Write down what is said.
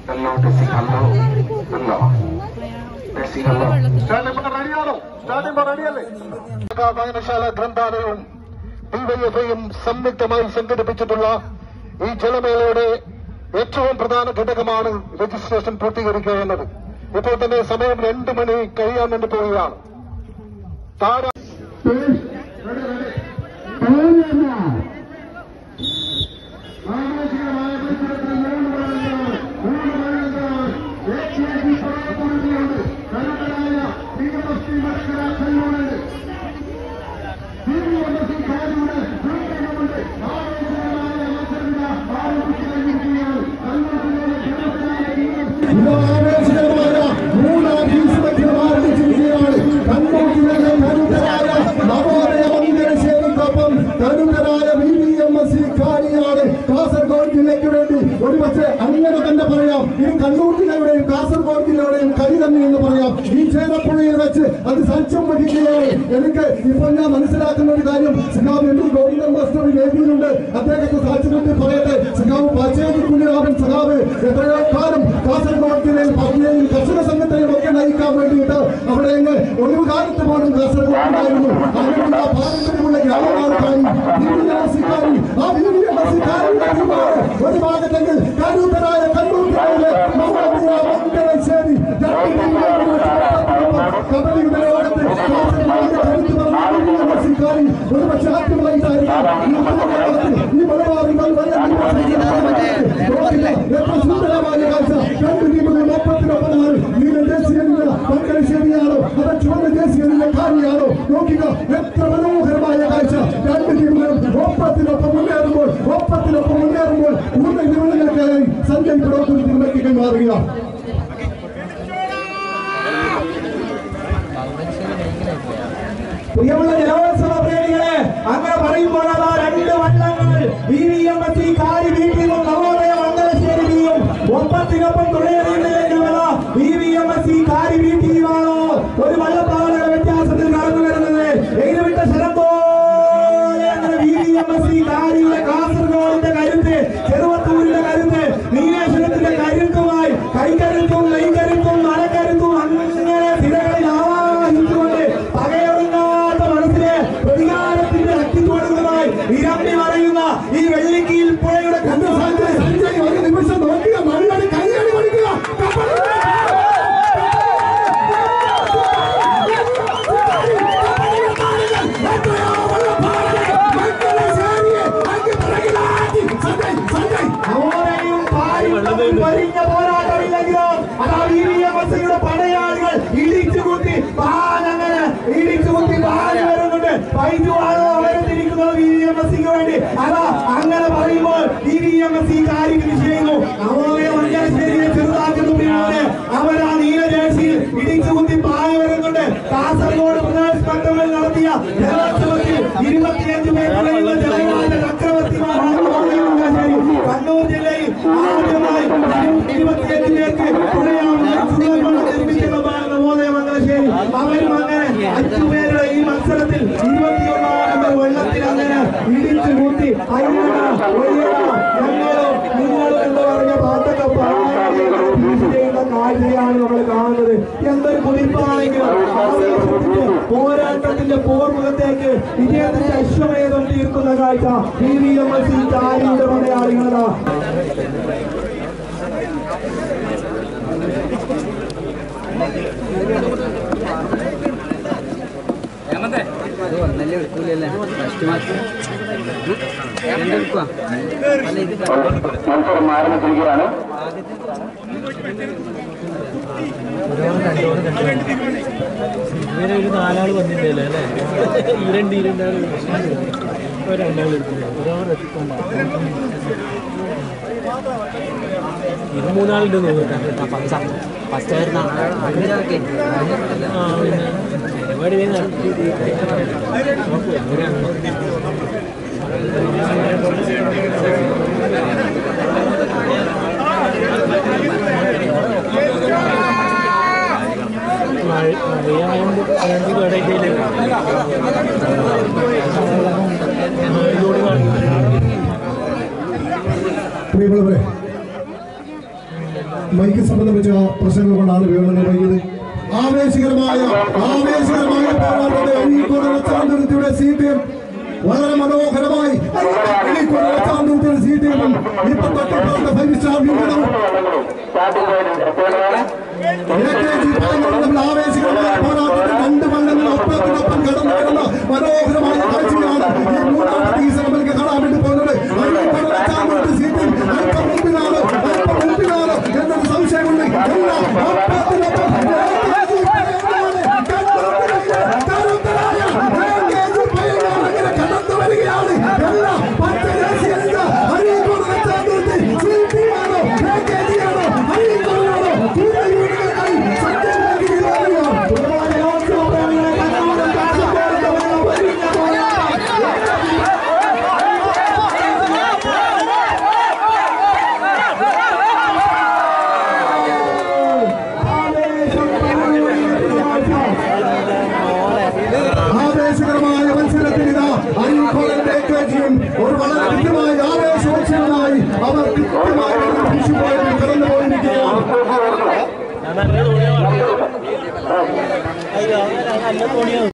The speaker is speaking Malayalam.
Hello Tessy hello hello Tessy hello standing റെഡിയാണോ സ്റ്റാൻഡിംഗ് റെഡിയല്ലേ വായനശാല ഗ്രന്ഥാലയവും ഡിവൈഎഫ്ഐയും സംയുക്തമായി സംഘടിപ്പിച്ചിട്ടുള്ള ഈ ജലമേളയുടെ ഏറ്റവും പ്രധാന ഘടകമാണ് രജിസ്ട്രേഷൻ പൂർത്തീകരിക്കുക എന്നത് ഇപ്പോൾ തന്നെ സമയം രണ്ട് മണി കഴിയാൻ വേണ്ടി പോവുകയാണ് താര ആവേശകരമായ മൂന്നാം ദിവസം ആരംഭിച്ചിരിക്കുകയാണ് കണ്ണൂരിലെ കരുതരായ നവോദയ മന്ദിരശേരിക്കൊപ്പം കരുതരായ V V M S C കാരിയാണ് കാസർഗോഡ് ജില്ലയ്ക്ക് വേണ്ടി ഒരുപക്ഷെ അങ്ങനെ തന്നെ പറയാം ഈ കണ്ണൂർ ജില്ലയുടെയും കാസർഗോഡ് ജില്ലയുടെയും കൈ തന്നെ എന്ന് പറയാം ഈ ചേരപ്പുഴയിൽ വെച്ച് അത് സാക്ഷ്യം വഹിക്കുകയാണ് എനിക്ക് ഇപ്പോൾ ഞാൻ മനസ്സിലാക്കുന്ന ഒരു കാര്യം സഖാവ് എം പി ഗോവിന്ദൻ മാസ്റ്റർ വേദിയിലുണ്ട് അദ്ദേഹത്തെ സാക്ഷ്യം വേണ്ടി പറയട്ടെ സഖാവ് പാച്ചേരി കുഞ്ഞിരാമൻ സഖാവ് എത്രയോ കാലം കാസർഗോഡ് ജില്ലയിൽ പത്നിയെയും കർഷക സംഘത്തെയും ഒക്കെ നയിക്കാൻ വേണ്ടിയിട്ട് അവിടെ ഇങ്ങ് ഒഴിവ് കാലത്ത് പോലും കാസർഗോഡ് ഉണ്ടായിരുന്നു അങ്ങനെയുള്ള പാരമ്പര്യമുള്ള ഗ്രാമമാർക്കായി വീടിനാസിക്കാരി ആ വീടിനാസിക്കാരിയുടെ തീരുമാനം ഒരു ഭാഗത്തെങ്കിൽ കരുത്തരായ കണ്ണൂർ ജില്ലയിലെ മഹാവീര മംഗലശ്ശേരി കബഡിയുടെ ലോകത്ത് കാസർഗോഡ് കരുത്ത് പറഞ്ഞ വീടിനാസിക്കാരി ഒരു പക്ഷേ ആദ്യമായിട്ടായിരിക്കും ഈ മലബാറികൾ എത്ര സുന്ദരമായ കാഴ്ച രണ്ട് ടീമുകൾ ഒപ്പത്തിനൊപ്പമാണ് നീല ദേശീയനില്ല മംഗലശ്ശേരിയാണോ അത് ചുവന്ന ദേശീയനിലെ കാരിയാണോ നോക്കുക എത്ര മനോഹരമായ കാഴ്ച രണ്ട് ടീമുകളും ഒപ്പത്തിനൊപ്പം മുന്നേറുമ്പോൾ ഒപ്പത്തിനൊപ്പം മുന്നേറുമ്പോൾ മൂന്ന് നിമിഷങ്ങൾക്കായി സഞ്ജയ് പ്രവർത്തന ടീമിലേക്ക് കൈമാറുകയാണ് പ്രിയമുള്ള ജലോത്സവ പ്രേമികളെ അങ്ങനെ പറയുമ്പോൾ അതാ രണ്ട് വള്ളങ്ങൾ V V M S C Kari വീട്ടിലും നവോദയ മംഗലശ്ശേരിയും ഒപ്പത്തിനൊപ്പം തുണയേറിയുന്നതിനുള്ള V V M S C Kari വീട്ടിയുമാണോ ഒരു വള്ളപ്പാവയുടെ വ്യത്യാസത്തിൽ കടന്നു വരുന്നത് എഴുതുവിട്ട ശരം പോലെ അങ്ങനെ V V M S C കാരിയുടെ കാസർഗോഡിന്റെ കരുത്ത് ചെറുവത്തൂരിന്റെ കരുത്ത് നീലേശ്വരത്തിന്റെ കരുത്തുമായി കൈക്കരുത്തും നെയ്ക്കരുത്തും മലക്കരുത്തും അങ്ങനെ തിരകളിൽ ആവാഹിച്ചുകൊണ്ട് പകയൊടുങ്ങാത്ത മനസ്സിലെ പ്രതികാരത്തിന്റെ അത്തിത്തോടുകളുമായി ഇരമ്പി മറയുന്ന ഈ വെള്ളിക്കീൽ പുഴയുടെ കണ്ടു സഞ്ജയ് സഞ്ജയ് ഒരു നിമിഷം നോക്കുക മണ്ണടി കൈയടി പഠിക്കുക ഓരയും പായും വലിഞ്ഞ പോരാട്ടമില്ലെങ്കിലോ അതാ വി വി എം എസ് യുടെ പടയാളികൾ ഇടിച്ചുകുത്തി പാലങ്ങനെ ഇടിച്ചുകുത്തി പാല് വരുന്നുണ്ട് വൈദ്യുവാണോ അവരെത്തിരിക്കുന്നത് വി വി എം എസ് സിക്ക് വേണ്ടി അതാ അങ്ങനെ പറയുമ്പോൾ V V M S C കാര്യം ചെയ്യുന്നു അവരെ മഞ്ചാശ്ശേരിയെ ചെറുതാക്കുന്നു പിന്നോട് അവരാ നീല ജേഴ്സിയിൽ ഇടിച്ചുകുത്തി പാല് വരുന്നുണ്ട് കാസർഗോഡ് പ്രദേശ് പട്ടമിൽ നടത്തിയ ജലോത്സവത്തിൽ ഇരുപത്തിയഞ്ച് പേരുള്ള ജനങ്ങളുടെ ചക്രവർത്തിമാരാണ് മംഗലശ്ശേരി. കണ്ണൂർ ജില്ലയിൽ ആദ്യമായി ഇരുപത്തിയഞ്ച് പേർക്ക് തുണയാവുന്ന ചുവടുവെള്ളം നിർമ്മിക്കുന്നതാണ് നവോദയ മംഗലശ്ശേരി അവരും അങ്ങനെ അഞ്ചു പേരുടെ ഈ മത്സരത്തിൽ ഇരുപത്തിയൊന്നാം നമ്പർ വെള്ളത്തിൽ അങ്ങനെ ഇടിച്ചു കൂട്ടി അയ്യട ഒയ്യട ഞങ്ങളോ നിങ്ങളോ എന്ന് പറഞ്ഞ പാട്ടൊക്കെ പാടി ചെയ്യുന്ന കാഴ്ചയാണ് നമ്മൾ കാണുന്നത് എന്തൊരു കുതിപ്പാണെങ്കിലും ആവേശത്തിന്റെ പോരാട്ടത്തിന്റെ പോർമുഖത്തേക്ക് വിജയത്തിന്റെ അശ്വമേധം തീർക്കുന്ന കാഴ്ച V V M S C കാരിയുടെ പടയാളികളാ ഒന്നല്ലേ എടുക്കൂലല്ലേ ഫസ്റ്റ് മാർക്ക് രണ്ടെടുക്കുക അല്ല ഇത് മത്സരം ആരംഭിച്ചിരിക്കുകയാണ് ഇവരെ ഒരു നാലാള് വന്നില്ലല്ലോ അല്ലേ ഈ രണ്ട് ഈ രണ്ടാള് ഇപ്പൊ രണ്ടാള് എടുത്തില്ല ഒരാൾ എത്തുമ്പോ ഇത് മൂന്നാളുണ്ട് തോന്നുന്നു ഫസ്റ്റ് ആയിരുന്നാ അഞ്ചാൾക്ക് ആ പിന്നെ പരിപാടി വേഗം നടത്തി നോക്കുക എങ്ങനെയാണ് മഴ മഴയായതുകൊണ്ട് രണ്ട് കടയില്ലേ ഇതോട് കാണുന്നു പ്രിയമുള്ളവരെ മൈക്ക് സംബന്ധിച്ച പ്രശ്നങ്ങൾ കൊണ്ടാണ് വിവരണം വൈകിയത് ആവേശകരമായ ആവേശകരമായ പോരാട്ടത്തെ അഴീക്കോട് ചാന്തുരുത്തിയുടെ സി പി എം വളരെ മനോഹരമായി അഴീക്കോട് ചാന്തുരുത്തിയുടെ സി പി എമ്മും ഇപ്പൊ തൊട്ടിപ്പുറത്തെ ഫൈവ് സ്റ്റാർ വീണ്ടും ആവേശകരമായ പോരാട്ടത്തിൽ രണ്ട് വള്ളങ്ങൾ ഒപ്പത്തിനൊപ്പം കടന്നു വരുന്ന മനോഹരമായ കാഴ്ചയാണ് ഈ മൂന്നാമത്തെ സീസൺ നമുക്ക് കാണാൻ വേണ്ടി പോകുന്നത് Azhikode Chanthuruthi C P M അല്പം മുമ്പിലാണ് അല്പം മുമ്പിലാണ് എന്നൊരു സംശയമുണ്ട് എല്ലാ ഒപ്പത്തിനൊപ്പം കടന്നു വരികയാണ് എല്ലാ പച്ചദേശീയ അരീക്കോട് ചാന്തുരുത്തി സി പി ആണോ എ കെ ജി ആണോ അരീക്കോടാണോ കൂടുതൽ യൂണിറ്റുകൾക്കായി ആവേശകരമായ മത്സരത്തിൽ ഇതാ അരീക്കോടിന്റെ ജിയും ഒരു വളരെ കൃത്യമായ ആവേശോത്സവമായി അവർ കൃത്യമായി ഫിനിഷിംഗ് പോയിന്റിൽ കടന്നു പോയിരിക്കുകയാണ് ഞാൻ നല്ല തോണിയാ പറഞ്ഞത്. അയ്യോ, നല്ല തോണിയാണ്